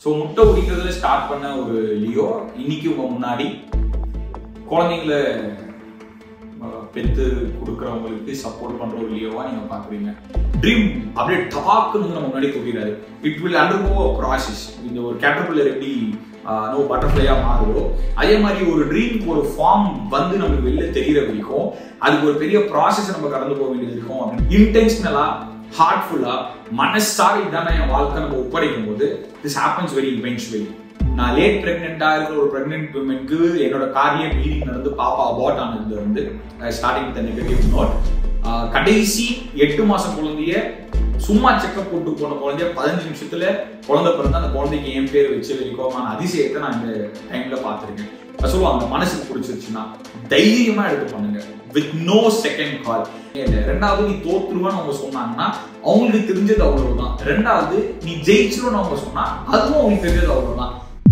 So முட்டை உரிக்கிறதுல start பண்ண ஒரு லியோ இன்னைக்கு உங்க முன்னாடி குழந்தைங்கள அஹ், பெத்து கொடுக்குறவங்களுக்கு சப்போர்ட் பண்ற ஒரு லியோவா நீங்க பாக்குறீங்க ட்ரீம் அப்படியே டபாக்குன்னு நம்ம முன்னாடி தூக்கிறாரு இட் வில் அண்டர்கோ ப்ராசஸ் இந்த ஒரு கேட்டர்பில்லர் எப்படி நோ பட்டர்ஃப்ளையா மாறுதோ அதே மாதிரி ஒரு ட்ரீம்க்கு ஒரு ஃபார்ம் வந்து நமக்கு வெளில தெரியற வரைக்கும் அதுக்கு ஒரு பெரிய ப்ராசஸ் நம்ம கடந்து போக வேண்டியது இருக்கும் அப்படின்னு இன்டென்ஷனலா ஹார்ட்ஃபுல்லா மனசாக இதான என் வாழ்க்கை நம்ம ஒப்படைக்கும் போது திஸ் ஹேப்பன்ஸ் வெரி இவென்ச்சுவலி நான் லேட் பிரெக்னெண்டா இருக்கிற ஒரு பிரெக்னென்ட் உமனுக்கு என்னோட கார்லயே ப்ளீடிங் நடந்து பாப்பா அபார்ட் ஆனதுல இருந்து ஸ்டார்டிங் வித் நெகட்டிவ் நோட் கடைசி எட்டு மாசம் குழந்தைய சும்மா செக்கப் போட்டு போன குழந்தைய பதினஞ்சு நிமிஷத்துல குழந்தை பிறந்து அந்த குழந்தைக்கு என் பேர் வச்சு வரைக்குமான அதிசயத்தை நான் இந்த டைம்ல பார்த்திருக்கேன் அது சொல்லுவாங்க மனசுக்கு பிடிச்சிருச்சுன்னா தைரியமா எடுத்து பண்ணுங்க வித் நோ செகண்ட் கால் ரெண்டாவது நீ தோத்துருவான்னு அவங்க சொன்னாங்கன்னா அவங்களுக்கு தெரிஞ்சது அவ்வளவுதான் ரெண்டாவது நீ ஜெயிச்சிருன்னு அவங்க சொன்னா அதுவும் அவங்களுக்கு தெரிஞ்சது அவ்வளவுதான்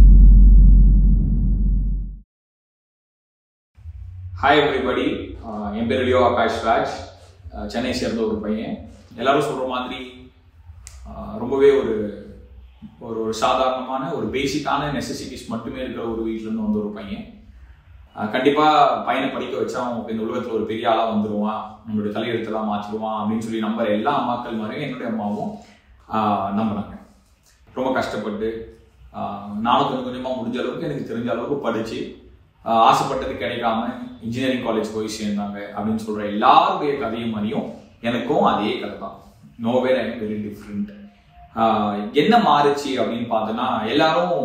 ஹாய் எவ்ரிபடி என் பேர் லியோ ஆகாஷ் ராஜ் அஹ் சென்னை சேர்ந்த ஒரு பையன் எல்லாரும் சொல்ற மாதிரி அஹ் ரொம்பவே ஒரு ஒரு ஒரு சாதாரணமான ஒரு பேசிக்கான நெசசிட்டிஸ் மட்டுமே இருக்கிற ஒரு வீட்ல இருந்து வந்த ஒரு பையன் அஹ் கண்டிப்பா பையனை படிக்க வச்சா அவன் இந்த உலகத்துல ஒரு பெரிய ஆளா வந்துருவான் நம்மளுடைய தலையெழுத்தெல்லாம் மாற்றிடுவான் அப்படின்னு சொல்லி நம்புற எல்லா அம்மாக்கள் மாதிரியும் என்னுடைய அம்மாவும் ஆஹ் நம்பினாங்க ரொம்ப கஷ்டப்பட்டு ஆஹ் நானும் கொஞ்சம் கொஞ்சமா முடிஞ்ச அளவுக்கு எனக்கு தெரிஞ்ச அளவுக்கு படிச்சு ஆஹ் ஆசைப்பட்டது கிடைக்காம இன்ஜினியரிங் காலேஜ் போய் சேர்ந்தாங்க அப்படின்னு சொல்ற எல்லாருடைய கதையும் மாதிரியும் எனக்கும் அதே கதை தான் நோவேர் ஐ வெரி டிஃப்ரெண்ட் என்ன மாறுச்சு அப்படின்னு பார்த்தோன்னா எல்லாரும்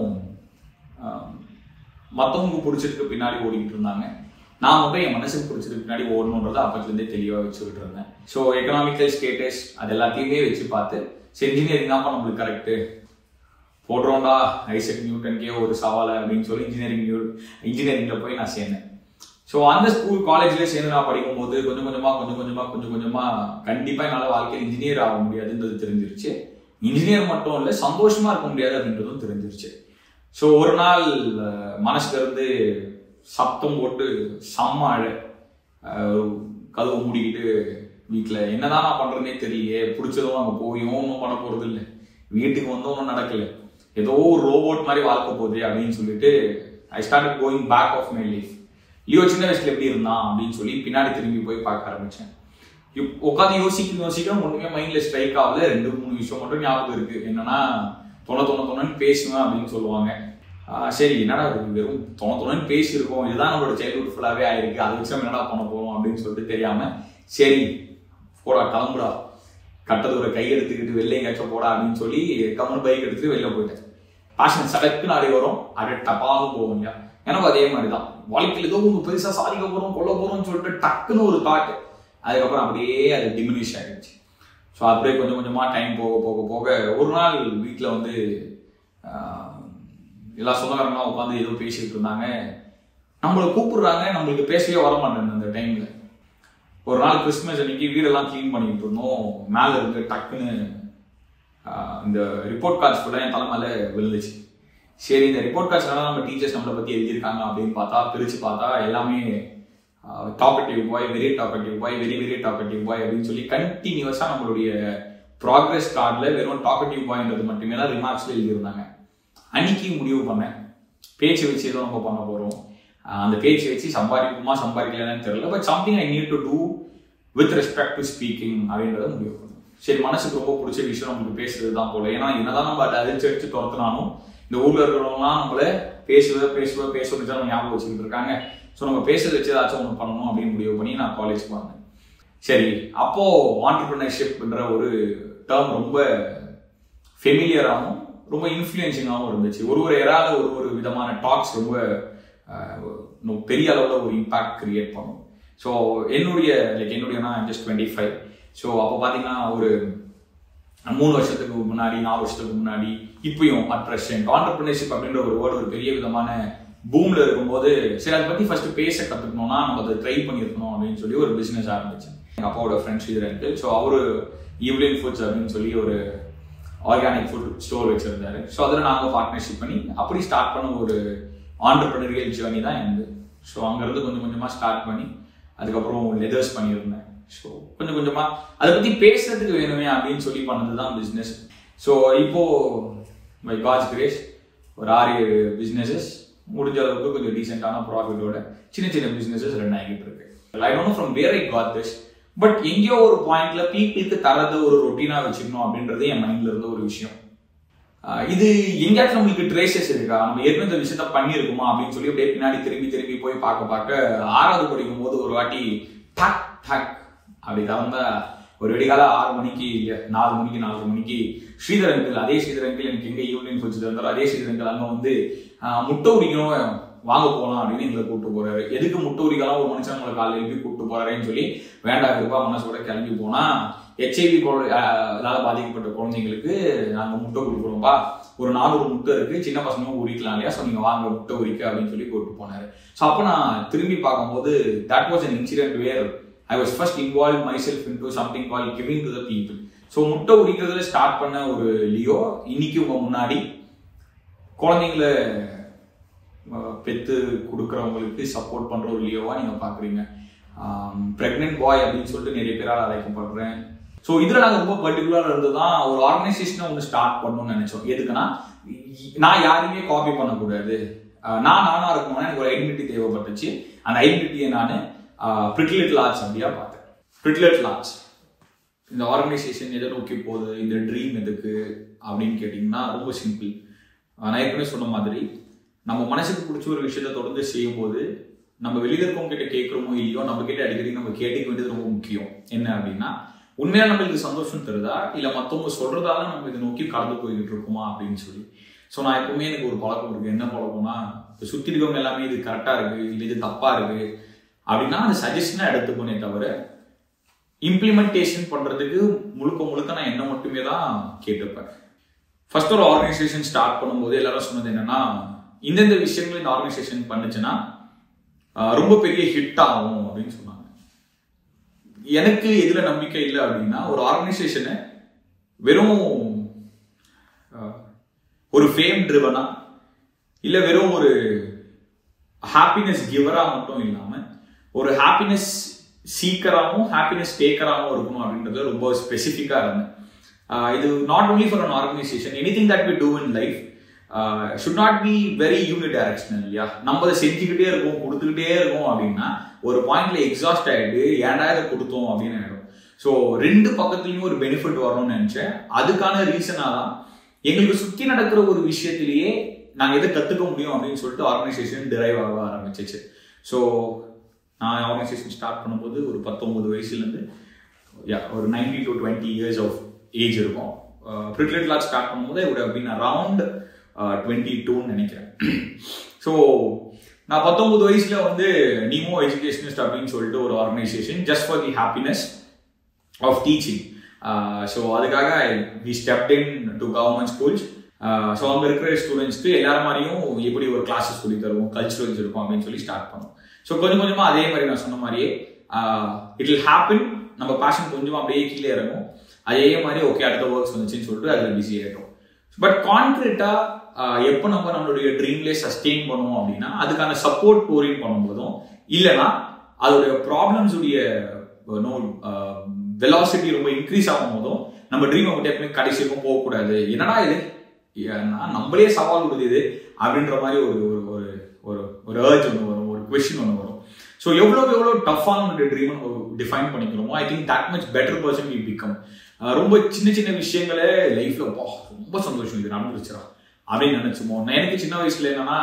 ஆஹ் மற்றவங்க பிடிச்சதுக்கு பின்னாடி ஓடிக்கிட்டு இருந்தாங்க நான் மட்டும் என் மனசுக்கு பிடிச்சதுக்கு பின்னாடி ஓடணுன்றதை அப்பத்துலேருந்தே தெளிவாக வச்சுக்கிட்டு இருந்தேன் ஸோ எக்கனாமிக்கல் ஸ்டேட்டஸ் அது எல்லாத்தையுமே வச்சு பார்த்து சரி இன்ஜினியரிங் தான் நம்மளுக்கு கரெக்டு போடுறோம்டா ஐசக் நியூட்டன்கே ஒரு சவாலை அப்படின்னு சொல்லி இன்ஜினியரிங் இன்ஜினியரிங்கில் போய் நான் சேர்ந்தேன் ஸோ அந்த ஸ்கூல் காலேஜ்லேயே சேர்ந்து நான் படிக்கும்போது கொஞ்சம் கொஞ்சமாக கொஞ்சம் கொஞ்சமாக கொஞ்சம் கொஞ்சமாக கண்டிப்பாக என்னால் வாழ்க்கையில் இன்ஜினியர் ஆக முடியாதுன்றது தெரிஞ்சிருச்சு இன்ஜினியர் மட்டும் இல்லை சந்தோஷமா இருக்க முடியாது அப்படின்றதும் தெரிஞ்சிருச்சு ஸோ ஒரு நாள் அஹ், மனசுல இருந்து சத்தம் போட்டு செம்ம அழ அஹ், கதவை மூடிக்கிட்டு வீட்டில் என்னதான் நான் பண்றேனே தெரியலையே பிடிச்சதும் அங்கே போயும் ஒன்றும் பண்ண போறது இல்லை வீட்டுக்கு வந்து ஒன்றும் நடக்கல ஏதோ ஒரு ரோபோட் மாதிரி வாழ்க்கை போகுது அப்படின்னு சொல்லிட்டு I start going back of my life Leo சின்ன வயசுல எப்படி இருந்தான் அப்படின்னு சொல்லி பின்னாடி திரும்பி போய் பார்க்க ஆரம்பிச்சேன் உட்காந்து யோசிக்க யோசிக்க ஒண்ணுமே மைண்ட்ல ஸ்ட்ரைக் ஆகல ரெண்டு மூணு விஷயம் மட்டும் ஞாபகம் இருக்கு என்னன்னா தொண தொண தொணன்னு பேசுவேன் அப்படின்னு சொல்லுவாங்க ஆஹ் சரி என்னடா இது வெறும் தொண தொணன்னு பேசியிருக்கோம் இதுதான் நம்மளோட சைல்ட்ஹுட் ஃபுல்லாவே ஆயிருக்கு அதை வச்சு நம்ம என்னடா பண்ண போறோம் அப்படின்னு சொல்லிட்டு தெரியாம சரி போடா கிளம்புடா கட்டது ஒரு கை எடுத்துக்கிட்டு வெளில எங்கேயாச்சும் போடா அப்படின்னு சொல்லி கம்மன் பைக் எடுத்துட்டு வெளில போயிட்டேன் பேஷன் சடக்குன்னு அடி வரும் அடி டப்பாலும் போகும் இல்லையா எனக்கும் அதே மாதிரி தான் வாழ்க்கையில் ஏதோ ஒன்று பெருசா சாதிக்க போறோம் கொல்ல போறோம்னு சொல்லிட்டு டக்குன்னு ஒரு தாட் அதுக்கப்புறம் அப்படியே அது டிமினிஷ் ஆகிடுச்சு ஸோ அப்படியே கொஞ்சம் கொஞ்சமா டைம் போக போக போக ஒரு நாள் வீட்டில் வந்து ஆஹ், எல்லா சொந்தக்காரங்களும் உட்காந்து ஏதோ பேசிட்டு இருந்தாங்க நம்மளை கூப்பிடுறாங்க நம்மளுக்கு பேசவே வர மாட்டேங்குது அந்த டைம்ல ஒரு நாள் கிறிஸ்மஸ் அன்னைக்கு வீடெல்லாம் க்ளீன் பண்ணிட்டு இருந்தோம் மேல இருந்து டக்குன்னு ஆஹ், இந்த ரிப்போர்ட் கார்ட்ஸ் ஃபுல்லாக என் தலைமையில விழுந்துச்சு சரி இந்த ரிப்போர்ட் கார்ட்ஸ் நம்ம டீச்சர்ஸ் நம்மளை பத்தி எழுதியிருக்காங்க அப்படின்னு பார்த்தா பிரிச்சு பார்த்தா எல்லாமே talkative boy very talkative boy very very talkative boy அப்படின்னு சொல்லி கண்டினியூஸா நம்மளுடைய ப்ராக்ரஸ் கார்டில் வெறும் டாக்கட்டிவ் பாய்ன்றது மட்டுமே தான் ரிமார்க்ஸ்ல எழுதியிருந்தாங்க அன்னைக்கு முடிவு பண்ணேன் பேச்சு வச்சு ஏதோ நம்ம பண்ண போறோம் ஆஹ் அந்த பேச்சு வச்சு சம்பாதிக்குமா சம்பாதிக்கலன்னு தெரியல but something I need to do with respect to speaking அப்படின்றத முடிவு பண்ணேன் சரி மனசுக்கு ரொம்ப பிடிச்ச விஷயம் நமக்கு பேசுறது தான் போல ஏன்னா என்னதான் நம்ம அதை அடிச்சு அடிச்சு துரத்துனாலும் இந்த ஊர்ல இருக்கிறவங்களாம் நம்மள பேசுவ பேசுவ பேசுவது நம்ம ஞாபகம் வச்சுக்கிட்டு இருக்காங்க ஸோ நம்ம பேசுறது வச்சு ஏதாச்சும் ஒன்று பண்ணணும் அப்படின்னு முடிவு பண்ணி நான் காலேஜ் வந்தேன் சரி அப்போ ஆண்டர்பிரினர்ஷிப்ன்ற ஒரு டேர்ம் ரொம்ப ஃபெமிலியராகவும் ரொம்ப இன்ஃப்ளூயன்சிங்காகவும் இருந்துச்சு ஒரு ஒரு எரால ஒரு ஒரு விதமான டாக்ஸ் ரொம்ப அஹ், ரொம்ப பெரிய அளவில் ஒரு இம்பாக்ட் கிரியேட் பண்ணும் ஸோ என்னுடைய லைக் என்னுடைய நான் ஜஸ்ட் டுவெண்ட்டி ஃபைவ் ஸோ அப்போ பார்த்தீங்கன்னா ஒரு மூணு வருஷத்துக்கு முன்னாடி நாலு வருஷத்துக்கு முன்னாடி இப்பயும் அட் ப்ரெசென்ட் ஆண்டர்பிரினர்ஷிப் அப்படின்ற ஒரு வேர்டு ஒரு பெரிய விதமான பூம்ல இருக்கும்போது சரி அதை பத்தி ஃபர்ஸ்ட் பேச கத்துக்கணும்னா நம்ம அதை ட்ரை பண்ணியிருக்கணும் அப்படின்னு சொல்லி ஒரு பிசினஸ் ஆரம்பிச்சேன் எங்க அப்பாவோட ஃப்ரெண்ட்ஸ் இது இருக்கு ஸோ அவரு ஈவ்லின் ஃபுட்ஸ் அப்படின்னு சொல்லி ஒரு ஆர்கானிக் ஃபுட் ஸ்டோர் வச்சிருந்தாரு ஸோ அதில் நாங்கள் பார்ட்னர்ஷிப் பண்ணி அப்படி ஸ்டார்ட் பண்ண ஒரு ஆண்டர்பிரினரியல் ஜேர்னி தான் எந்து ஸோ அங்கேருந்து கொஞ்சம் கொஞ்சமாக ஸ்டார்ட் பண்ணி அதுக்கப்புறம் லெதர்ஸ் பண்ணியிருந்தேன் ஸோ கொஞ்சம் கொஞ்சமாக அதை பற்றி பேசுறதுக்கு வேணுமே அப்படின்னு சொல்லி பண்ணது தான் பிஸ்னஸ் ஸோ இப்போ பை காட்ஸ் கிரேஸ் ஒரு ஆறு ஏழு பிஸ்னஸஸ் முடிஞ்ச அளவுக்கு கொஞ்சம் டீசெண்டான ப்ராஃபிட்டோட சின்ன சின்ன பிஸ்னஸஸ் ரன் ஆகிட்டு இருக்கு I don't from where I got this but எங்கேயோ ஒரு பாயிண்ட்ல பீப்புளுக்கு தரத ஒரு ரொட்டீனா வச்சுக்கணும் அப்படின்றது என் மைண்ட்ல இருந்த ஒரு விஷயம் ஆஹ் இது எங்கேயாச்சும் நம்மளுக்கு ட்ரேசஸ் இருக்கா நம்ம ஏற்கனவே இந்த விஷயத்த பண்ணியிருக்குமா அப்படின்னு சொல்லி அப்படியே பின்னாடி திரும்பி திரும்பி போய் பார்க்க பார்க்க ஆறாவது படிக்கும் போது ஒரு வாட்டி டக் டக் அப்படி திறந்தா ஒரு வெடிகால ஆறு மணிக்கு இல்ல நாலு மணிக்கு நாலு மணிக்கு ஸ்ரீதர் அங்கிள் அதே ஸ்ரீதர் அங்கிள் எனக்கு எங்க ஈவினிங் கொஞ்சம் இருந்தாலும் அதே ஸ்ரீதர் அங்கிள் அங்க வந்து ஆஹ் முட்டை உரிக்கணும் வாங்க போகலாம் அப்படின்னு எங்களை கூப்பிட்டு போறாரு எதுக்கு முட்டை உரிக்கலாம் ஒரு மனுஷன் உங்களை காலையில் எழுப்பி கூப்பிட்டு போறாருன்னு சொல்லி வேண்டாம் இருப்பா மனசோட கிளம்பி போனா ஹெச்ஐவி இதால பாதிக்கப்பட்ட குழந்தைங்களுக்கு நாங்க முட்டை கொடுக்குறோம்ப்பா ஒரு நானூறு முட்டை இருக்கு சின்ன பசங்களும் உரிக்கலாம் இல்லையா ஸோ நீங்க வாங்க முட்டை உரிக்க அப்படின்னு சொல்லி கூப்பிட்டு போனாரு ஸோ அப்போ நான் திரும்பி பார்க்கும்போது that was an incident where I was first involve myself into something call giving to the people so முட்டை உரிக்கிறதுல ஸ்டார்ட் பண்ண ஒரு லியோ இன்னைக்கு உங்க முன்னாடி குழந்தைங்கள அஹ், பெத்து கொடுக்குறவங்களுக்கு சப்போர்ட் பண்ற ஒரு லியோவா நீங்க பாக்குறீங்க பிரெக்னென்ட் பாய் அப்படின்னு சொல்லிட்டு நிறைய பேரால் அழைக்கப்படுறேன் ஸோ இதுல நாங்கள் ரொம்ப பர்டிகுலர் இருந்து தான் ஒரு ஆர்கனைசேஷனை ஒன்று ஸ்டார்ட் பண்ணணும்னு நினைச்சோம் எதுக்குன்னா நான் யாரையுமே காப்பி பண்ணக்கூடாது அஹ், நான் நானா இருக்கணும்னா எனக்கு ஒரு ஐடென்டிட்டி தேவைப்பட்டுச்சு அந்த ஐடென்டிட்டியை நான் பிரிட்லெட் லாட்ச் அப்படியா பார்த்தேன் பிரிட்லெட் லாட்ச் இந்த ஆர்கனைசேஷன் எதை நோக்கி போகுது இந்த ட்ரீம் எதுக்கு அப்படின்னு கேட்டிங்கன்னா ரொம்ப சிம்பிள் நான் ஏற்கனவே சொன்ன மாதிரி நம்ம மனசுக்கு பிடிச்ச ஒரு விஷயத்தை தொடர்ந்து செய்யும்போது நம்ம வெளியில இருக்கவங்க கிட்ட கேட்குறோமோ இல்லையோ நம்ம கிட்ட அடிக்கடி நம்ம கேட்டுக்க வேண்டியது ரொம்ப முக்கியம் என்ன அப்படின்னா உண்மையா நம்மளுக்கு சந்தோஷம் தருதா இல்ல மத்தவங்க சொல்றதால நம்ம இதை நோக்கி கடந்து போய்கிட்டு இருக்கோமா அப்படின்னு சொல்லி ஸோ நான் எப்பவுமே எனக்கு ஒரு பழக்கம் இருக்கு என்ன பழக்கம்னா இப்போ சுத்தி இருக்கவங்க எல்லாமே இது கரெக்டா இருக்கு இல்லை இது தப்பா இருக்கு அப்படின்னா அது சஜஷனா எடுத்துக்கோனே தவிர இம்ப்ளிமெண்டேஷன் பண்றதுக்கு முழுக்க முழுக்க நான் என்ன மட்டுமே தான் கேட்டுப்பேன் ஃபர்ஸ்ட் ஒரு ஆர்கனைசேஷன் ஸ்டார்ட் பண்ணும்போது எல்லாரும் சொன்னது என்னன்னா இந்தந்த விஷயங்கள் இந்த ஆர்கனைசேஷன் பண்ணுச்சுன்னா ஆஹ், ரொம்ப பெரிய ஹிட் ஆகும் அப்படின்னு சொன்னாங்க எனக்கு எதுல நம்பிக்கை இல்லை அப்படின்னா ஒரு ஆர்கனைசேஷனை வெறும் ஆஹ், ஒரு ஃபேம் ட்ரிவனா இல்ல வெறும் ஒரு ஹாப்பினஸ் கிவரா மட்டும் இல்லாம ஒரு ஹாப்பினஸ் சீக்கராகவும் ஹாப்பினஸ் டேக்கராகவும் இருக்கணும் அப்படின்றது ரொம்ப ஸ்பெசிஃபிக்கா இருந்தேன் ஆஹ் இது not only for an organization anything that we do in life should not be very unidirectional இல்லையா நம்ம அதை செஞ்சுக்கிட்டே இருக்கோம் கொடுத்துக்கிட்டே இருக்கோம் அப்படின்னா ஒரு பாயிண்ட்ல எக்ஸாஸ்ட் ஆயிட்டு ஏன்டா இதை கொடுத்தோம் அப்படின்னு ஆயிடும் ஸோ ரெண்டு பக்கத்துலயும் ஒரு பெனிஃபிட் வரணும்னு நினைச்சேன் அதுக்கான ரீசனா தான் எங்களுக்கு சுத்தி நடக்கிற ஒரு விஷயத்திலேயே நாங்க எதை கத்துக்க முடியும் அப்படின்னு சொல்லிட்டு ஆர்கனைசேஷன் டிரைவ் ஆக ஆரம்பிச்சிச்சு ஸோ நான் ஆர்கனைசேஷன் ஸ்டார்ட் பண்ணும்போது ஒரு பத்தொன்பது வயசுலேருந்து யா ஒரு ninety to twenty years of age இருக்கும் ப்ரிக்லெட் லாக் ஸ்டார்ட் பண்ணும்போது would have been around twenty டூன்னு நினைக்கிறேன் ஸோ நான் பத்தொன்பது வயசுல வந்து நீமோ எஜுகேஷனிஸ்ட் அப்படின்னு சொல்லிட்டு ஒரு organization just for the happiness of teaching so அதுக்காக we stepped in to government schools so அங்கே இருக்கிற ஸ்டூடெண்ட்ஸ்க்கு எல்லாரும் மாதிரியும் எப்படி ஒரு கிளாஸஸ் சொல்லி தருவோம் கல்ச்சுரல்ஸ் இருக்கும் அப்படின்னு சொல்லி ஸ்டார்ட் பண்ணோம் ஸோ கொஞ்சம் கொஞ்சமாக அதே மாதிரி நான் சொன்ன மாதிரியே இட் வில் ஹேப்பன் நம்ம பேஷன் கொஞ்சமாக அப்படியே கீழே இறங்கும் அதே மாதிரி ஓகே அடுத்த ஒர்க்ஸ் வந்துச்சுன்னு சொல்லிட்டு அதில் பிஸி ஆகிட்டோம் பட் கான்கிரீட்டா எப்போ நம்ம நம்மளுடைய ட்ரீம்லேயே சஸ்டெயின் பண்ணுவோம் அப்படின்னா அதுக்கான சப்போர்ட் ஓரியன்ட் பண்ணும்போதும் இல்லைன்னா அதோடைய ப்ராப்ளம்ஸ் உடைய நோ வெலாசிட்டி ரொம்ப இன்க்ரீஸ் ஆகும் போதும் நம்ம ட்ரீமை மட்டும் எப்பவுமே கடைசி வரைக்கும் போகக்கூடாது என்னடா இது ஏன்னா நம்மளே சவால் கொடுக்குது அப்படின்ற மாதிரி ஒரு ஒரு ஒரு ஒரு ஒரு ஏர்ஜ் ஒன்று வரும் ஒரு கொஷின் ஒன்று வரும் ஸோ எவ்வளோ எவ்வளோ டஃப்பான ஒரு ட்ரீமை நம்ம டிஃபைன் பண்ணிக்கிறோமோ I think that much better person we become ரொம்ப சின்ன சின்ன விஷயங்களே லைஃப்ல பா ரொம்ப சந்தோஷம் இது நடந்துருச்சுடா அப்படின்னு நினைச்சுமோ நான் எனக்கு சின்ன வயசுல என்னன்னா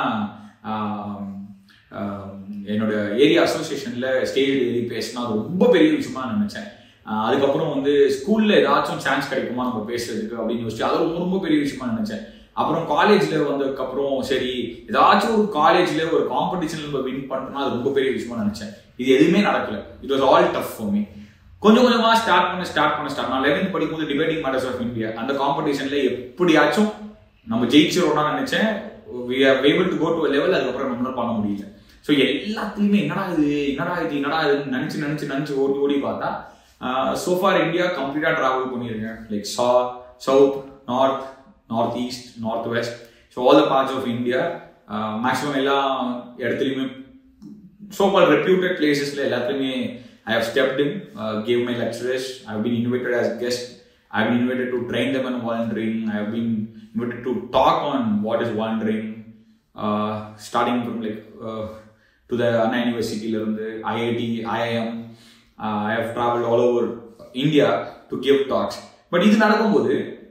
ஆம், ஆம், என்னோட ஏரியா அசோசியேஷன்ல ஸ்டேஜ் ஏறி பேசினா அது ரொம்ப பெரிய விஷயமா நினைச்சேன் ஆஹ் அதுக்கப்புறம் வந்து ஸ்கூல்ல ஏதாச்சும் சான்ஸ் கிடைக்குமா நம்ம பேசுறதுக்கு அப்படின்னு யோசிச்சு அது ரொம்ப ரொம்ப பெரிய விஷயமா நினைச்சேன் அப்புறம் காலேஜ்ல வந்ததுக்கு அப்புறம் சரி ஏதாச்சும் ஒரு காலேஜ்ல ஒரு காம்படிஷன்ல நம்ம வின் பண்ணோம்னா அது ரொம்ப பெரிய விஷயமா நினைச்சேன் இது எதுவுமே நடக்கல it was all tough for me கொஞ்சம் கொஞ்சமா ஸ்டார்ட் பண்ண ஸ்டார்ட் பண்ண ஸ்டார்ட் நான் லெவன்த் படிக்கும்போது டிபேட்டிங் மேட்டர்ஸ் ஆஃப் இந்தியா அந்த காம்படிஷன்ல எப்படியாச்சும் நம்ம ஜெயிச்சிரோம்னா நினைச்சேன் we are able to go to level அதுக்கப்புறம் நம்மளால பண்ண முடியல ஸோ எல்லாத்துலயுமே என்னடா இது என்னடா இது என்னடா இதுன்னு நினைச்சு நினைச்சு நினைச்சு ஓடி ஓடி பார்த்தா சோஃபார் இந்தியா கம்ப்ளீட்டா டிராவல் பண்ணியிருக்கேன் லைக் சா south north north east north west so all the parts of India maximum எல்லா இடத்துலையுமே so called reputed places like எல்லாத்துலயுமே I have stepped in, uh, gave my lectures, I've been invited as guest, I've been invited to train them on volunteering. I've been invited to talk on what is volunteering, uh, starting from like uh, to the Anna University, இருந்து IIT, IIM. Uh, I have traveled all over India to give talks. But இது நடக்கும்போது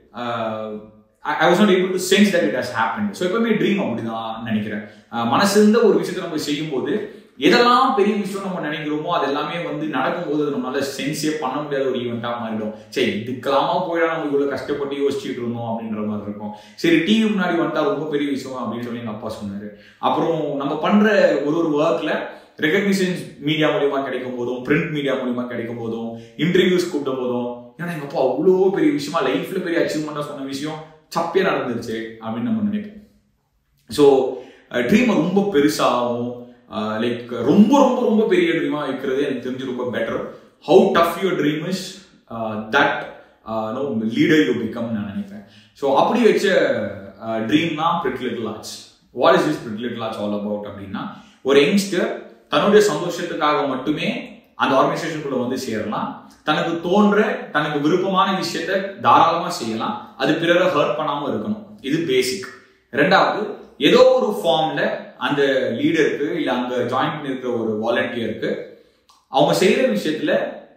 I was not able to sense that it has happen so எப்பவுமே dream அப்படிதான் நினைக்கிறேன் அஹ் மனசிருந்த ஒரு விஷயத்தை நம்ம செய்யும்போது எதெல்லாம் பெரிய விஷயம் நம்ம நினைக்கிறோமோ அது எல்லாமே வந்து நடக்கும்போது அது நம்மளால சென்ஸே பண்ண முடியாத ஒரு ஈவெண்ட்டா மாறிடும் சரி இதுக்கெல்லாமா போயிடா நம்ம இவ்வளவு கஷ்டப்பட்டு யோசிச்சுட்டு இருந்தோம் அப்படின்ற மாதிரி இருக்கும் சரி டிவி முன்னாடி வந்தா ரொம்ப பெரிய விஷயம் அப்படின்னு சொல்லி எங்க அப்பா சொன்னாரு அப்புறம் நம்ம பண்ற ஒரு ஒரு ஒர்க்ல ரெகக்னிஷன்ஸ் மீடியா மூலியமா கிடைக்கும் போதும் பிரிண்ட் மீடியா மூலியமா கிடைக்கும் போதும் இன்டர்வியூஸ் கூப்பிட்ட போதும் ஏன்னா எங்க அப்பா அவ்வளோ பெரிய விஷயமா லைஃப்ல பெரிய அச்சீவ்மெண்டா சொன்ன விஷயம் சப்பே நடந்துருச்சு அப்படின்னு நம்ம நினைப்போம் ஸோ ட்ரீமை ரொம்ப பெருசாகவும் லைக் ரொம்ப ரொம்ப ரொம்ப பெரிய ட்ரீமா வைக்கிறது எனக்கு தெரிஞ்சு ரொம்ப better how tough your dream is that no leader you become நான் நினைப்பேன் ஸோ அப்படி வச்ச ட்ரீம் தான் pretty little arts what is is pretty little arts all about அப்படின்னா ஒரு யங்ஸ்டர் தன்னுடைய சந்தோஷத்துக்காக மட்டுமே அந்த ஆர்கனைசேஷனுக்குள்ள வந்து சேரலாம் தனக்கு தோன்ற தனக்கு விருப்பமான விஷயத்த தாராளமா செய்யலாம் அது பிறரை ஹர்ட் பண்ணாம இருக்கணும் இது பேசிக் ரெண்டாவது ஏதோ ஒரு ஃபார்ம்ல அந்த லீடருக்கு இல்ல அங்க ஜாயின் பண்ணிருக்கிற ஒரு வாலண்டியருக்கு அவங்க செய்யற விஷயத்துல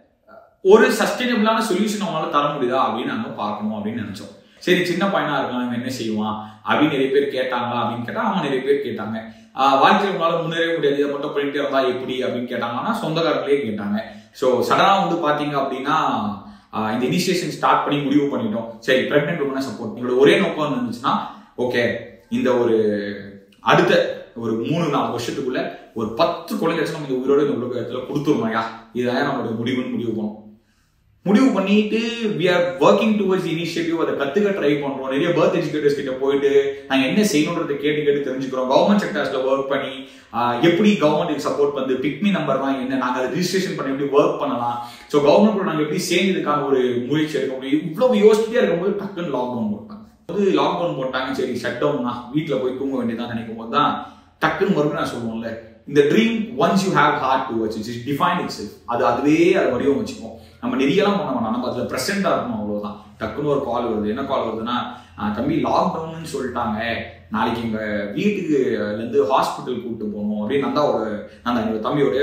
ஒரு சஸ்டைனபிளான சொல்யூஷன் அவங்களால தர முடியுதா அப்படின்னு நாங்க பார்க்கணும் அப்படின்னு நினைச்சோம் சரி சின்ன பையனா இருக்கலாம் இவன் என்ன செய்வான் அப்படின்னு நிறைய பேர் கேட்டாங்களா அப்படின்னு கேட்டா அவங்க நிறைய பேர் கேட்டாங்க ஆஹ் வாழ்க்கையில உங்களால முன்னேறவே முடியாது இதை மட்டும் பண்ணிட்டே இருந்தா எப்படி அப்படின்னு கேட்டாங்கன்னா சொந்தக்காரங்களே கேட்டாங்க ஸோ சடனா வந்து பாத்தீங்க அப்படின்னா ஆஹ் இந்த இனிஷியேஷன் ஸ்டார்ட் பண்ணி முடிவு பண்ணிட்டோம் சரி பிரெக்னென்ட் உமனை சப்போர்ட் உங்களோட ஒரே நோக்கம் இருந்துச்சுன்னா ஓகே இந்த ஒரு அடுத்த ஒரு மூணு நாலு வருஷத்துக்குள்ள ஒரு பத்து குழந்தைச்சு நம்ம இந்த உயிரோட இந்த உலகத்துல கொடுத்துருவோம்யா இதுதான் நம்மளோட முடிவுன்னு முடிவு பண்ணோம் முடிவு பண்ணிட்டு we are working towards initiative அதை கத்துக்க ட்ரை பண்றோம் நிறைய பர்த் எஜுகேட்டர்ஸ் கிட்ட போயிட்டு நாங்க என்ன செய்யணுன்றதை கேட்டு கேட்டு தெரிஞ்சுக்கிறோம் கவர்மெண்ட் செக்டர்ஸ்ல ஒர்க் பண்ணி ஆஹ் எப்படி கவர்மெண்ட் சப்போர்ட் வந்து பிக்மி நம்பர் தான் என்ன நாங்க அதை ரிஜிஸ்ட்ரேஷன் பண்ணி எப்படி ஒர்க் பண்ணலாம் ஸோ கவர்மெண்ட் கூட நாங்க எப்படி சேர்ந்ததுக்கான ஒரு முயற்சி எடுக்க முடியும் இவ்வளவு யோசிச்சுட்டே இருக்கும்போது டக்குன்னு லாக்டவுன் போட்டாங்க வந்து லாக்டவுன் போட்டாங்க சரி ஷட் டவுன் தான் வீட்டில் போய் தூங்க வேண்டியதான் நினைக்கும் போது தான் டக்குன்னு மறுபடியும் நான் சொல்லுவோம்ல இந்த dream once you have heart to வச்சு இட்ஸ் டிஃபைன் இட்ஸ் அது அதுவே அது வடிவம் வச்சுக்கும் நம்ம நிறையலாம் பண்ண வேணாம் நம்ம அதில் ப்ரெசென்ட்டாக இருக்கணும் அவ்வளோதான் டக்குன்னு ஒரு கால் வருது என்ன கால் வருதுன்னா "ஆஹ் தம்பி லாக்டவுன்னு சொல்லிட்டாங்க நாளைக்கு எங்க வீட்டுக்கு இருந்து ஹாஸ்பிட்டல் கூப்பிட்டு போகணும் அப்படின்னு நந்தாவோட நந்தா என்னோட தம்பியோடைய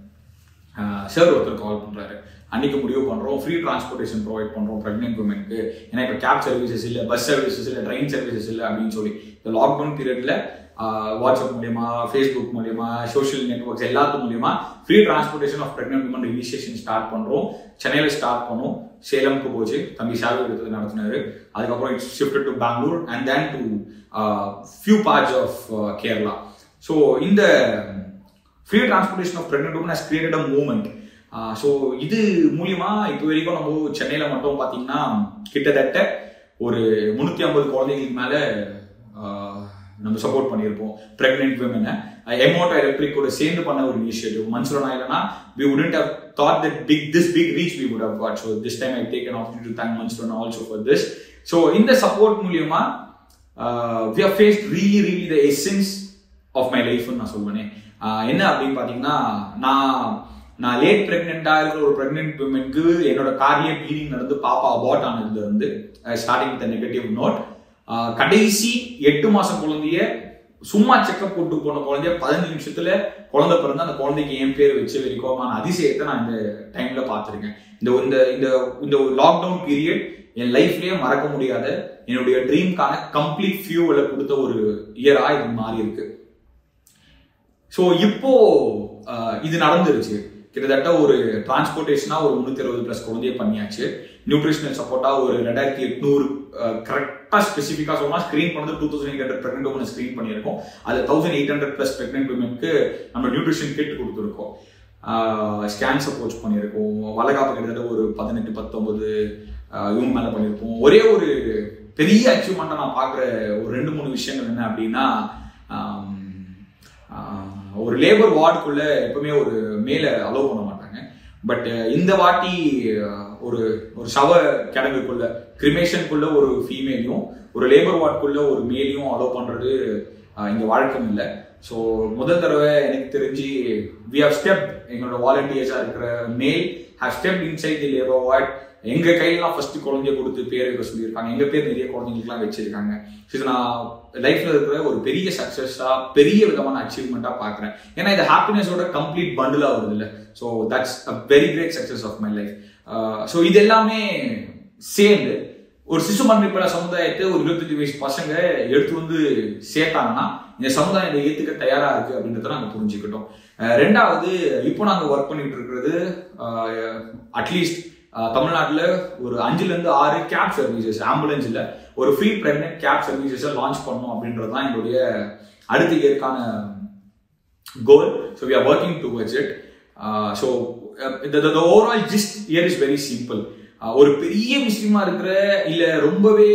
சார் ஒருத்தர் கால் பண்றாரு அன்னைக்கு முடிவு பண்றோம் ஃப்ரீ டிரான்ஸ்போர்ட்டேஷன் ப்ரொவைட் பண்றோம் பிரெக்னென்ட் உமனுக்கு ஏன்னா இப்போ கேப் சர்வீசஸ் இல்லை பஸ் சர்வீசஸ் இல்லை ட்ரெயின் சர்வீசஸ் இல்லை அப்படின்னு சொல்லி இந்த லாக்டவுன் பீரியட்ல வாட்ஸ்அப் மூலியமா ஃபேஸ்புக் மூலியமா சோஷியல் நெட்ஒர்க்ஸ் எல்லாத்து மூலியமா free transportation of pregnant women initiation start பண்றோம் சென்னையில ஸ்டார்ட் பண்ணோம் சேலம்க்கு போச்சு தம்பி சேவை எடுத்தது நடத்தினாரு அதுக்கப்புறம் it's shift to Bangalore and then to few parts of Kerala so இந்த free transportation of pregnant women has created a movement so இது மூலியமா இப்போ வரைக்கும் நம்ம சென்னையில மட்டும் பார்த்தீங்கன்னா கிட்டத்தட்ட ஒரு முந்நூற்றி ஐம்பது குழந்தைங்களுக்கு மேல ஆஹ், நம்ம சப்போர்ட் பண்ணியிருப்போம் பிரெக்னென்ட் விமனை எமோட்டோ எலக்ட்ரிக்கோட சேர்ந்து பண்ண ஒரு இனிஷியேட்டிவ் மன்சூரனா இல்லைனா we wouldn't have thought that big this big reach we would have got so this time I take an opportunity to thank Mansurana also for this so இந்த support மூலியமா uh, we have faced really really the essence of my life நான் சொல்லுவேனே ஆஹ் என்ன அப்படின்னு பாத்தீங்கன்னா நான் நான் late பிரெக்னெண்டா இருக்கிற ஒரு பிரெக்னென்ட் விமனுக்கு என்னோட கார்லயே ப்ளீடிங் நடந்து பாப்பா அபார்ட் ஆனதுல இருந்து ஸ்டார்டிங் வித் நெகட்டிவ் நோட் கடைசி எட்டு மாசம் குழந்தைய சும்மா செக்கப் கூட்டு போன குழந்தைய பதினஞ்சு நிமிஷத்துல குழந்தை பிறந்து அந்த குழந்தைக்கு என் பேர் வச்சு வரைக்குமான அதிசயத்தை நான் இந்த டைம்ல பார்த்திருக்கேன் இந்த இந்த இந்த இந்த ஒரு லாக்டவுன் பீரியட் என் லைஃப்லயே மறக்க முடியாத என்னுடைய ட்ரீம்க்கான கம்ப்ளீட் ஃபியூவலை கொடுத்த ஒரு இயரா இது மாறி இருக்கு ஸோ இப்போ அஹ், இது நடந்துருச்சு கிட்டத்தட்ட ஒரு டிரான்ஸ்போர்ட்டேஷனா ஒரு முன்னூத்தி அறுபது பிளஸ் குழந்தைய பண்ணியாச்சு நியூட்ரிஷனல் சப்போர்ட்டா ஒரு ரெண்டாயிரத்தி எட்நூறு கரெக்டா ஸ்பெசிஃபிக்கா சொன்னா ஸ்கிரீன் பண்ணது two thousand eight hundred pregnant women screen பண்ணியிருக்கோம் அது thousand eight hundred plus pregnant உமனுக்கு நம்ம நியூட்ரிஷன் கிட் கொடுத்துருக்கோம் ஸ்கேன் சப்போர்ட்ஸ் பண்ணியிருக்கோம் வளகாப்பு கிட்டத்தட்ட ஒரு பதினெட்டு பத்தொன்பது ஆஹ் இவங்க மேல பண்ணியிருப்போம் ஒரே ஒரு பெரிய அச்சீவ்மெண்ட்டை நான் பார்க்குற ஒரு ரெண்டு மூணு விஷயங்கள் என்ன அப்படின்னா ஆம், ஆஹ் ஒரு லேபர் வார்டுக்குள்ள எப்பவுமே ஒரு மேலே அலோவ் பண்ண மாட்டாங்க பட் இந்த வாட்டி அஹ், ஒரு ஒரு சவ கிடங்குக்குள்ள கிரிமேஷனுக்குள்ள ஒரு ஃபீமேலையும் ஒரு லேபர் வார்டுக்குள்ள ஒரு மேலையும் அலோவ் பண்றது அஹ், இங்க வழக்கம் இல்லை ஸோ முதல் தடவை எனக்கு தெரிஞ்சு வி ஹவ் ஸ்டெப் எங்களோட வாலண்டியர்ஸா இருக்கிற male have step inside the labour ward எங்க கையிலாம் ஃபர்ஸ்ட் குழந்தைய கொடுத்து பேர் வைக்க சொல்லியிருக்காங்க எங்க பேர் நிறைய குழந்தைங்களுக்குலாம் வச்சிருக்காங்க ஸோ இது நான் லைஃப்ல இருக்கிற ஒரு பெரிய சக்சஸா பெரிய விதமான அச்சீவ்மெண்ட்டா பாக்குறேன் ஏன்னா இது ஹாப்பினஸோட கம்ப்ளீட் பண்டிலா வருது இல்ல so that's a very great success of my life so இது எல்லாமே சேர்ந்து ஒரு சிசு மன்னிப்பட சமுதாயத்தை ஒரு இருபத்தஞ்சு வயசு பசங்க எடுத்து வந்து சேர்த்தாங்கன்னா இந்த சமுதாயம் இதை ஏத்துக்க தயாரா இருக்கு அப்படின்றத நாங்க புரிஞ்சுக்கிட்டோம் அஹ் ரெண்டாவது இப்போ நாங்க ஒர்க் பண்ணிட்டு இருக்கிறது அட்லீஸ்ட் தமிழ்நாட்டில் ஒரு அஞ்சுல இருந்து ஆறு கேப் சர்வீசஸ் ஆம்புலன்ஸ்ல ஒரு ஃப்ரீ பிரெக்னென்ட் கேப் சர்வீசஸை லான்ச் பண்ணோம் அப்படின்றது தான் எங்களுடைய அடுத்த இயற்கான goal so we are working towards it so the overall gist year is very simple ஒரு பெரிய விஷயமா இருக்கிற இல்ல ரொம்பவே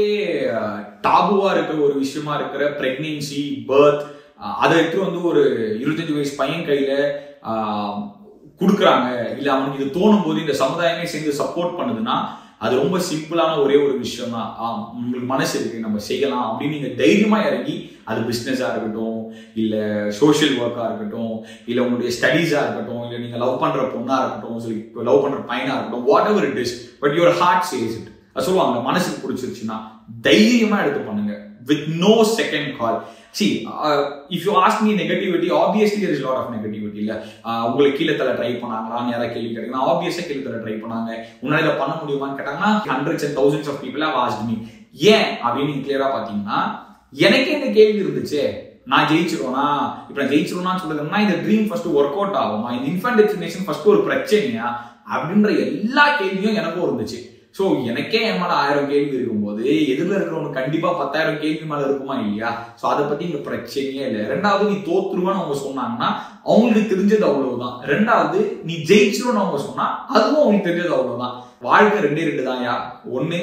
டாபுவா இருக்கிற ஒரு விஷயமா இருக்கிற பிரெக்னன்சி பர்த் அதை எடுத்து வந்து ஒரு இருபத்தஞ்சு வயசு பையன் கையில ஆஹ், கொடுக்குறாங்க இல்ல அவனுக்கு இது தோணும் போது இந்த சமுதாயமே சேர்ந்து சப்போர்ட் பண்ணுதுன்னா அது ரொம்ப சிம்பிளான ஒரே ஒரு விஷயம் தான் ஆ, உங்களுக்கு மனசு இருக்கு நம்ம செய்யலாம் அப்படின்னு நீங்க தைரியமா இறங்கி அது பிசினஸா இருக்கட்டும் இல்ல சோஷியல் ஒர்க்கா இருக்கட்டும் இல்ல உங்களுடைய ஸ்டடீஸா இருக்கட்டும் இல்ல நீங்க லவ் பண்ற பொண்ணா இருக்கட்டும் சொல்லி லவ் பண்ற பையனா இருக்கட்டும் whatever it is but your heart says it அது சொல்லுவாங்க மனசுக்கு பிடிச்சிருச்சுன்னா தைரியமா எடுத்து பண்ணுங்க with no second call see if you ask me negativity obviously there is lot of negativity இல்ல Uh, உங்களுக்கு கீழே தலை ட்ரை பண்ணாங்களான்னு யாராவது கேள்வி கேட்டீங்கன்னா ஆப்வியஸா கீழே தலை ட்ரை பண்ணாங்க உன்னால இதை பண்ண முடியுமான்னு கேட்டாங்கன்னா hundreds and thousands of people have asked me ஏன் அப்படின்னு நீங்க கிளியரா பாத்தீங்கன்னா எனக்கே இந்த கேள்வி இருந்துச்சு நான் ஜெயிச்சிருவேனா இப்ப நான் ஜெயிச்சிருவேனா சொல்றதுன்னா இந்த ட்ரீம் ஃபர்ஸ்ட் ஒர்க் அவுட் ஆகுமா இந்த இன்ஃபன்ட் டெஸ்டினேஷன் ஃபர்ஸ்ட் ஒரு பிரச்சனையா அப்படின்ற எல்லா கேள்வியும் எனக்கும் இருந்துச்சு சோ எனக்கே என் மேல ஆயிரம் கேள்வி இருக்கும்போது எதிரில் இருக்கிறவங்க கண்டிப்பா பத்தாயிரம் கேள்வி மேல இருக்குமா இல்லையா சோ அதை பத்தி இங்க பிரச்சனையே இல்லை ரெண்டாவது நீ தோத்துருவேன்னு அவங்க சொன்னாங்கன்னா அவங்களுக்கு தெரிஞ்சது அவ்வளவுதான் ரெண்டாவது நீ ஜெயிச்சிருவேன்னு அவங்க சொன்னா அதுவும் அவங்களுக்கு தெரிஞ்சது அவ்வளவுதான் வாழ்க்கை ரெண்டே ரெண்டு தான் யா ஒண்ணு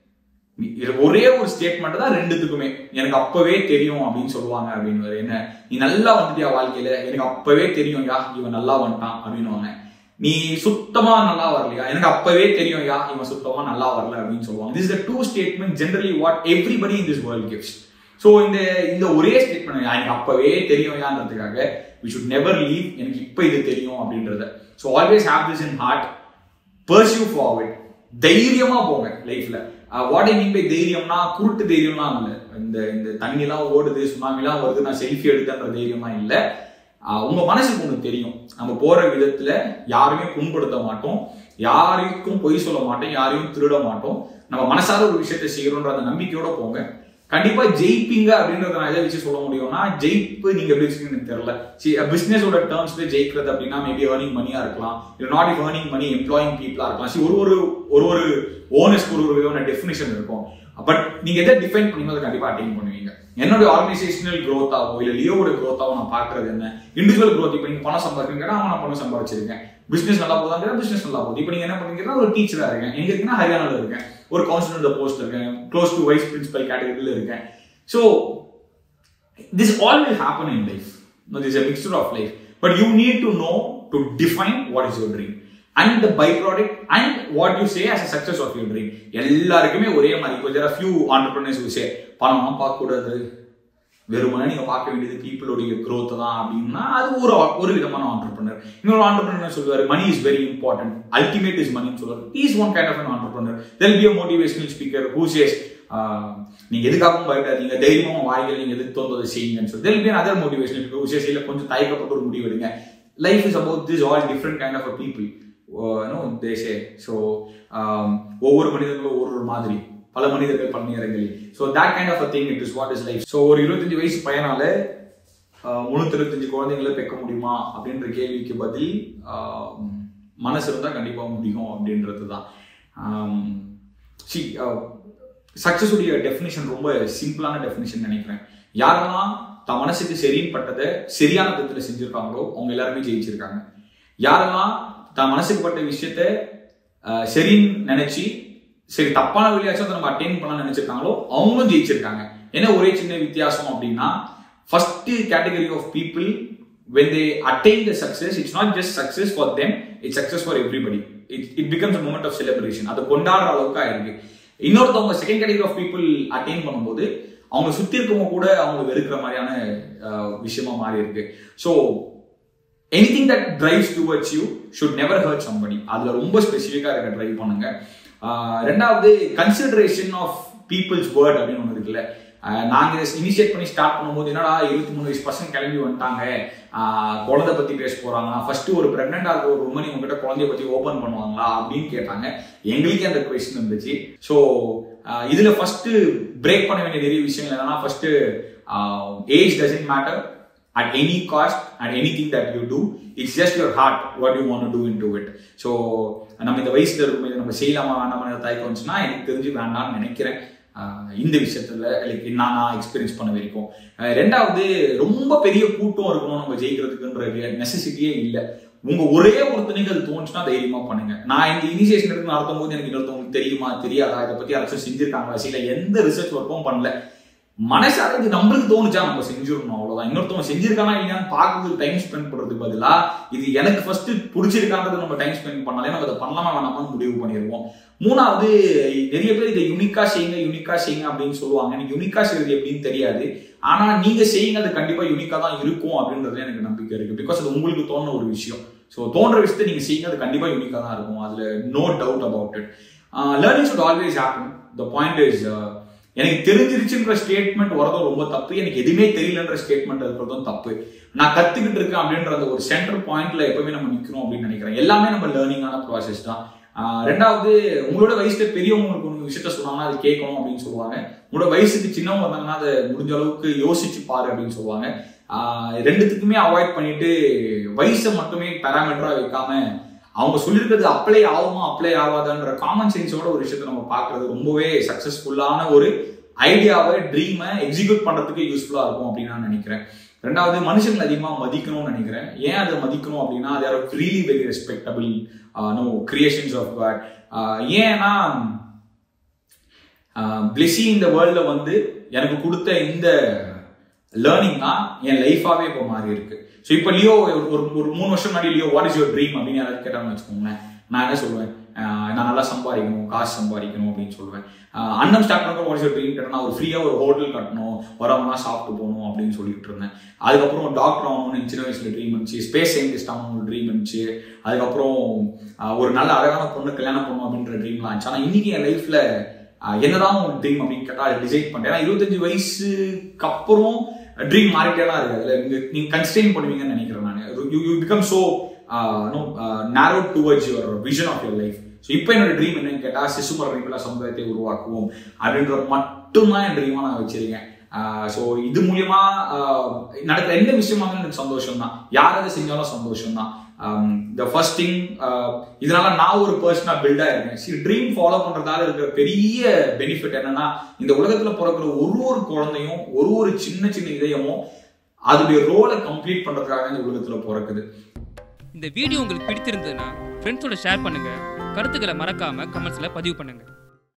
நீ இது ஒரே ஒரு ஸ்டேட்மெண்ட் தான் ரெண்டுத்துக்குமே எனக்கு அப்பவே தெரியும் அப்படின்னு சொல்லுவாங்க அப்படின்னு என்ன நீ நல்லா வந்துட்டியா வாழ்க்கையில எனக்கு அப்பவே தெரியும் யா இவன் நல்லா வந்துட்டான் அப்படின்னுவாங்க நீ சுத்தமா நல்லா வரலையா எனக்கு அப்பவே தெரியும் யா இவன் சுத்தமா நல்லா வரல அப்படின்னு சொல்லுவாங்க this the two statement generally what everybody in this world gifts so இந்த இந்த ஒரே ஸ்டேட்மெண்ட் எனக்கு அப்பவே தெரியும் யான்றதுக்காக வி ஷுட் நெவர் லீவ் எனக்கு இப்போ இது தெரியும் அப்படின்றத so always have this in heart pursue forward தைரியமா போங்க லைஃப்ல வாட் ஐ மீன் பை தைரியம்னா குருட்டு தைரியம்லாம் இல்லை இந்த இந்த தண்ணிலாம் ஓடுது சுனாமிலாம் வருது நான் செல்ஃபி எடுத்தேன்ற தைரியம்லாம் இல்லை ஆஹ் உங்க மனசுக்கு ஒண்ணு தெரியும் நம்ம போற விதத்துல யாருமே புண்படுத்த மாட்டோம் யாருக்கும் பொய் சொல்ல மாட்டோம் யாரையும் திருட மாட்டோம் நம்ம மனசார ஒரு விஷயத்தை செய்யறோன்ற அந்த நம்பிக்கையோட போங்க கண்டிப்பா ஜெயிப்பீங்க அப்படின்றத நான் எதை வச்சு சொல்ல முடியும்னா ஜெயிப்பு நீங்க எப்படி வச்சுக்கீங்கன்னு எனக்கு தெரியல சி பிசினஸோட டேர்ம்ஸ்ல ஜெயிக்கிறது அப்படின்னா மேபி ஏர்னிங் மணியா இருக்கலாம் இல்லை not if earning money employing பீப்புளா இருக்கலாம் சி ஒரு ஒரு ஒரு ஒரு ஓனர்ஸ்க்கு ஒரு ஒரு விதமான டெஃபினிஷன் இருக்கும் பட் நீங்க எதை டிஃபைன் பண்ணீங்களோ அதை கண்டிப்பா அட்டைன் பண்ணுவீங்க என்னோட ஆர்கனைசேஷனல் growth-ஆவோ இல்ல லியோவோட growth-ஆவோ நான் பாக்குறது என்ன இண்டிவிஜுவல் growth இப்போ நீங்க பணம் சம்பாதிக்கிறீங்கன்னா நான் பணம் சம்பாதிச்சிருக்கேன் பிசினஸ் நல்லா போதாங்க பிசினஸ் நல்லா போகுது இப்போ நீங்க என்ன பண்ணீங்கன்னா ஒரு டீச்சரா இருக்கேன் எங்க இருக்கீங்கன்னா ஹரியானால இருக்கேன் ஒரு கவுன்சிலர் போஸ்ட் இருக்கேன் க்ளோஸ் டு வைஸ் பிரின்சிபல் கேட்டகரியில இருக்கேன் so this all will happen in life. No, this is a mixture of life. But you need to know to define what is your dream. And the byproduct and what you say as a success of your dream. எல்லாருக்குமே ஒரே மாதிரி இப்போ there are few entrepreneurs who say பணம்லாம் பார்க்க கூடாது வெறுமனே நீங்க பார்க்க வேண்டியது பீப்புளுடைய growth தான் அப்படின்னா அது ஒரு ஒரு விதமான ஆண்டர்பிரினர் இன்னொரு ஆண்டர்பிரினர் சொல்லுவாரு money is very important ultimate is மணின்னு சொல்லுவார் is one kind of an entrepreneur there'll be a motivational speaker who says நீங்க எதுக்காகவும் பயப்படாதீங்க தைரியமா வாழ்க்கையில் நீங்க எதுக்கு தோன்றதை செய்யுங்கன்னு சொல்லி there'll be other motivational who says இல்ல கொஞ்சம் தயக்கப்பட்டு ஒரு முடிவு எடுங்க life is about this all different kind of a people no these so ஒவ்வொரு மனிதர்களும் ஒரு ஒரு மாதிரி பல மனிதர்கள் பல நேரங்களில் so that kind of a thing it is what is life so ஒரு இருபத்தஞ்சு வயசு பையனால முன்னூத்தி இருபத்தஞ்சு குழந்தைங்களை பெக்க முடியுமா அப்படின்ற கேள்விக்கு பதில் ஆஹ், மனசு இருந்தால் கண்டிப்பாக முடியும் அப்படின்றது தான் சி சக்சஸ் உடைய டெஃபினிஷன் ரொம்ப சிம்பிளான டெஃபினிஷன் நினைக்கிறேன் யாரெல்லாம் தன் மனசுக்கு சரின்னு பட்டதை சரியான விதத்தில் செஞ்சிருக்காங்களோ அவங்க எல்லாருமே ஜெயிச்சிருக்காங்க யாரெல்லாம் தன் மனசுக்கு பட்ட விஷயத்த ஆஹ், சரின்னு நினைச்சு சரி தப்பான வழியாச்சும் அதை நம்ம அட்டைன் பண்ண நினைச்சிருக்காங்களோ அவங்களும் ஜெயிச்சிருக்காங்க என்ன ஒரே சின்ன வித்தியாசம் அப்படின்னா first category of people when they attain the success it's not just success for them it's success for everybody it, it becomes a moment of celebration அதை கொண்டாடுற அளவுக்கு ஆயிருக்கு இன்னொருத்தவங்க second category of people attain பண்ணும்போது அவங்க சுத்தி இருக்கவங்க கூட அவங்க வெறுக்கிற மாதிரியான ஆஹ், விஷயமா மாறி இருக்கு so anything that drives towards you should never hurt somebody அதுல ரொம்ப ஸ்பெசிஃபிக்கா இருக்க ட்ரைவ் பண்ணுங்க ஆஹ் ரெண்டாவது கன்சிடரேஷன் ஆஃப் பீப்புள்ஸ் வேர்ட் அப்படின்னு ஒன்று இருக்குல்ல ஆஹ் நாங்க இதை இனிஷியேட் பண்ணி ஸ்டார்ட் பண்ணும்போது என்னடா இருபத்தி மூணு வயசு பசங்க கிளம்பி வந்துட்டாங்க ஆஹ் குழந்தை பத்தி பேச போறாங்க ஃபர்ஸ்ட் ஒரு பிரெக்னெண்டா இருக்க ஒரு உமன் உங்ககிட்ட குழந்தைய பத்தி ஓபன் பண்ணுவாங்களா அப்படின்னு கேட்டாங்க எங்களுக்கே அந்த கொஸ்டின் இருந்துச்சு ஸோ இதுல ஃபர்ஸ்ட் பிரேக் பண்ண வேண்டிய நிறைய விஷயங்கள் என்னன்னா first age doesn't matter at any cost at anything that you do it's just your heart what you want to do into it so நம்ம இந்த வயசுல இருக்கும் இதை நம்ம செய்யலாமா வேண்டாமா தயக்கம் வந்துச்சுன்னா எனக்கு தெரிஞ்சு வேண்டாம்னு நினைக்கிறேன் ஆஹ் இந்த விஷயத்துல லைக் நான் நான் எக்ஸ்பீரியன்ஸ் பண்ண வரைக்கும் ஆஹ் ரெண்டாவது ரொம்ப பெரிய கூட்டம் இருக்கணும் நம்ம ஜெயிக்கிறதுக்குன்ற நெசசிட்டியே இல்லை உங்க ஒரே ஒருத்தனுக்கு அது தோணுச்சுன்னா தைரியமா பண்ணுங்க நான் இந்த இனிஷியேஷன் எடுத்து நடத்தும் போது எனக்கு இன்னொருத்தவங்களுக்கு தெரியுமா தெரியாதா இதை பத்தி யாராச்சும் செஞ்சிருக்காங்களா செய்யல எந்த ரிசர்ச் ஒர்க்கும் பண்ணல மனசார இது நம்மளுக்கு தோணுச்சா நம்ம செஞ்சிடணும் அவ்வளவுதான் இன்னொருத்தவங்க செஞ்சிருக்கானா இல்லையான்னு பார்க்கறதுக்கு டைம் ஸ்பெண்ட் பண்றதுக்கு பதிலா இது எனக்கு ஃபர்ஸ்ட் பிடிச்சிருக்கான்றது நம்ம டைம் ஸ்பெண்ட் பண்ணாலே நம்ம அதை பண்ணலாமா வேணாமான்னு முடிவு பண்ணிடுவோம் மூணாவது நிறைய பேர் இதை யுனிக்கா செய்யுங்க யுனிக்கா செய்யுங்க அப்படின்னு சொல்லுவாங்க எனக்கு யுனிக்கா செய்யறது எப்படின்னு தெரியாது ஆனா நீங்க செய்யுங்க அது கண்டிப்பா யுனிக்கா தான் இருக்கும் அப்படின்றது எனக்கு நம்பிக்கை இருக்கு பிகாஸ் அது உங்களுக்கு தோணுன ஒரு விஷயம் ஸோ தோன்ற விஷயத்தை நீங்க செய்யுங்க அது கண்டிப்பா யுனிக்கா தான் இருக்கும் அதுல no doubt about it learning should always happen the point is எனக்கு தெரிஞ்சிருச்சுன்ற ஸ்டேட்மெண்ட் வரதும் ரொம்ப தப்பு எனக்கு எதுவுமே தெரியலன்ற ஸ்டேட்மெண்ட் இருக்கிறதும் தப்பு நான் கத்துக்கிட்டு இருக்கேன் அப்படின்ற அந்த ஒரு சென்டர் பாயிண்ட்ல எப்பவுமே நம்ம நிக்கிறோம் அப்படின்னு நினைக்கிறேன் எல்லாமே நம்ம லேர்னிங்கான ப்ராசஸ் தான் ஆஹ் ரெண்டாவது உங்களோட வயசுல பெரியவங்களுக்கு ஒரு விஷயத்த சொன்னாங்கன்னா அது கேட்கணும் அப்படின்னு சொல்லுவாங்க உங்களோட வயசுக்கு சின்னவங்க வந்தாங்கன்னா அதை முடிஞ்ச அளவுக்கு யோசிச்சு பாரு அப்படின்னு சொல்லுவாங்க ஆஹ் ரெண்டுத்துக்குமே அவாய்ட் பண்ணிட்டு வயசை மட்டுமே பேராமீட்டரா வைக்காம அவங்க சொல்லியிருக்கிறது அப்ளை ஆகுமா அப்ளை ஆகாதான்ற காமன் சென்ஸோட ஒரு விஷயத்தை நம்ம பார்க்கறது ரொம்பவே சக்சஸ்ஃபுல்லான ஒரு ஐடியாவை ட்ரீமை எக்ஸிக்யூட் பண்றதுக்கு யூஸ்ஃபுல்லா இருக்கும் அப்படின்னு நான் நினைக்கிறேன் ரெண்டாவது மனுஷங்களை அதிகமாக மதிக்கணும்னு நினைக்கிறேன் ஏன் அதை மதிக்கணும் அப்படின்னா அது are really very respectable no creations of God ஏன்னா பிளெஸி இந்த வேர்ல்டில் வந்து எனக்கு கொடுத்த இந்த லேர்னிங் தான் என் லைஃபாவே இப்போ மாறி இருக்கு ஸோ இப்போ லியோ ஒரு ஒரு மூணு வருஷம் முன்னாடி Leo what is your dream அப்படின்னு யாராவது கேட்டாங்கன்னு வச்சுக்கோங்களேன் நான் என்ன சொல்லுவேன் ஆஹ் நான் நல்லா சம்பாதிக்கணும் காசு சம்பாதிக்கணும் அப்படின்னு சொல்லுவேன் ஆஹ் அன்னம் ஸ்டார்ட் பண்ண வாட் இஸ் யுவர் ட்ரீம் கேட்டா ஒரு ஃப்ரீயாக ஒரு ஹோட்டல் கட்டணும் வரவனா சாப்பிட்டு போகணும் அப்படின்னு சொல்லிட்டு இருந்தேன் அதுக்கப்புறம் டாக்டர் ஆகணும்னு சின்ன வயசுல ட்ரீம் இருந்துச்சு ஸ்பேஸ் சயின்டிஸ்ட் ஆகணும்னு ஒரு ட்ரீம் இருந்துச்சு அதுக்கப்புறம் ஆஹ் ஒரு நல்ல அழகான பொண்ணு கல்யாணம் பண்ணணும் அப்படின்ற ட்ரீம்லாம் இருந்துச்சு ஆனால் இன்னைக்கு என் லைஃப்ல என்னதான் ஒரு ட்ரீம் அப்படின்னு கேட்டால் அதை டிசைட் பண்ணிட்டேன் ஏன்னா இருபத்தஞ்சு வயசுக்கு அப்புறம் ட்ரீம் மாறிட்டே தான் இருக்கு அதில் நீங்க நீங்க கன்ஸ்டெயின் பண்ணுவீங்கன்னு நினைக்கிறேன் நான் you you become so no narrow towards your vision of your life so இப்போ என்னோட ட்ரீம் என்னன்னு கேட்டால் சிசுமரணிப்பில் சமுதாயத்தை உருவாக்குவோம் அப்படின்ற மட்டும்தான் என் ட்ரீமாக நான் வச்சிருக்கேன் ஸோ இது மூலியமா நடக்கிற எந்த விஷயமா எனக்கு சந்தோஷம் தான் யார் அதை செஞ்சாலும் சந்தோஷம் தான் த ஃபர்ஸ்ட் திங் இதனால நான் ஒரு பர்சனா பில்டா இருக்கேன் சரி ட்ரீம் ஃபாலோ பண்றதால இருக்கிற பெரிய பெனிஃபிட் என்னன்னா இந்த உலகத்துல பிறக்கிற ஒரு ஒரு குழந்தையும் ஒரு ஒரு சின்ன சின்ன இதயமும் அதோடைய ரோலை கம்ப்ளீட் பண்றதுக்காக இந்த உலகத்துல பிறக்குது இந்த வீடியோ உங்களுக்கு பிடித்திருந்ததுன்னா ஃப்ரெண்ட்ஸோட ஷேர் பண்ணுங்க கருத்துக்களை மறக்காம கமெண்ட்ஸ்ல பதிவு பண்ணுங்க